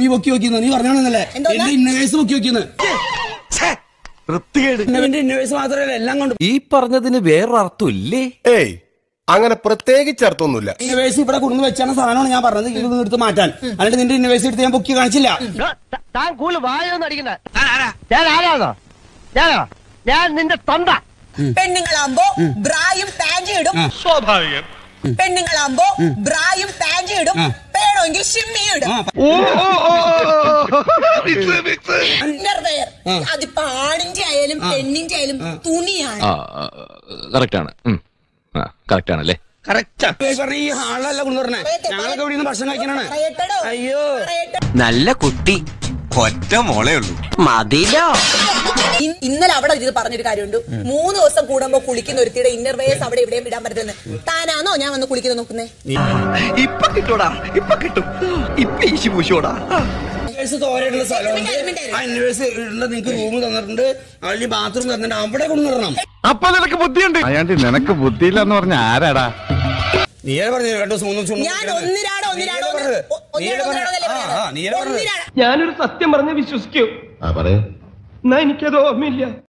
നീ പൊക്കി നോക്കിയെന്ന് നീ പറഞ്ഞാണെന്നല്ലേ എന്തോന്നാ? എന്റെ ഇന്നവേഴ്സ് പൊക്കി നോക്കിയെന്ന് എന്റെ ഇന്നവേഴ്സ് മാത്രമല്ല എല്ലാം കൊണ്ട് ഈ പറഞ്ഞതിന് വേറൊരർത്ഥം ഇല്ലേ ഏയ് അങ്ങനെ പ്രത്യേകിച്ച് അർത്ഥമൊന്നുമില്ല ഇന്നവേഴ്സ് ഇവിടെ കൊണ്ടുവന്ന് വെച്ചാണ് സാധനമാണ് ഞാൻ പറഞ്ഞത് ഇത് എടുത്ത് മാറ്റാൻ എന്നിട്ട് നിന്റെ ഇന്നവേഴ്സ് എടുത്ത് ഞാൻ പൊക്കി കാണിച്ചില്ല താൻ കൂടുതൽ വായൊന്നും അടിക്കണ്ട ഞാൻ ആരാണോ ഞാനോ ഞാൻ നിന്റെ തൊണ്ട പെണ്ണുങ്ങളാകുമ്പോ ബ്രായും പാൻറ്റും ഇടും സ്വാഭാവികം പെണ്ണുങ്ങളാകുമ്പോ ബ്രായും പാൻറ്റും ഇടും വേണമെങ്കിൽ ഷിമ്മിയും ഇടും Underwear. അതിപ്പോ ആണിന്റെ ആയാലും പെണ്ണിന്റെ ആയാലും തുണിയാണ് കറക്റ്റ് ആണ് കറക്റ്റ് ആണല്ലേ കറക്റ്റ് ഈ ഹാളല്ല കൊണ്ടുവരണേ ഞങ്ങളൊക്കെ ഇവിടെ നിന്ന് ഭക്ഷണം കഴിക്കാനാണ് പറയട്ടെടോ. അയ്യോ പറയട്ടെ. നല്ല കുട്ടി ഒറ്റ മോളേ ഉള്ളൂ മതിലോ ഇ- ഇന്നലെ അവിടെ ഇത് പറഞ്ഞൊരു കാര്യമുണ്ട് മൂന്ന് ദിവസം കൂടുമ്പോ കുളിക്കുന്ന ഒരുത്തിയുടെ ഇന്നർ വെയർസ് അവിടെ ഇവിടെയും ഇടാൻ പറ്റുന്നത് താനാണോ ഞാൻ വന്ന് കുളിക്കുന്നത് നോക്കുന്നേ ഇപ്പൊ കിട്ടൂടാ ഇപ്പൊ കിട്ടും ഇപ്പൊ ഈശി പൂശോടാ ഇന്നവേഴ്സ് തോരയിടുന്ന സ്ഥലമുണ്ട് മിണ്ടായി, മിണ്ടായി. ആ ഇന്നവേഴ്സ് ഇടേണ്ട നിങ്ങൾക്ക് റൂം തന്നിട്ടുണ്ട് അതിൽ ബാത്റൂം തന്നിട്ടുണ്ട് അവിടെ കൊണ്ടുവരണം അപ്പൊ നിനക്ക് ബുദ്ധിയുണ്ട് അയാണ്ടി നിനക്ക് ബുദ്ധിയില്ല എന്ന് പറഞ്ഞ ആരാടാ നീയേ പറഞ്ഞു രണ്ടു ദിവസം മൂന്ന് ദിവസം ഞാൻ ഒന്നിരാടോ ഒന്നിരാടോ നീയല്ലേ പറഞ്ഞത്? ഒന്നിരാടോ നീയല്ലേ ഒന്നിരാടോ പറഞ്ഞത്? ആ, ആ, നീയല്ലേ പറഞ്ഞത്? ഒന്നിരാടോ ഞാനൊരു സത്യം പറഞ്ഞ് വിശ്വസിക്കൂ എന്നാ എനിക്കത് ഓർമ്മയില്ല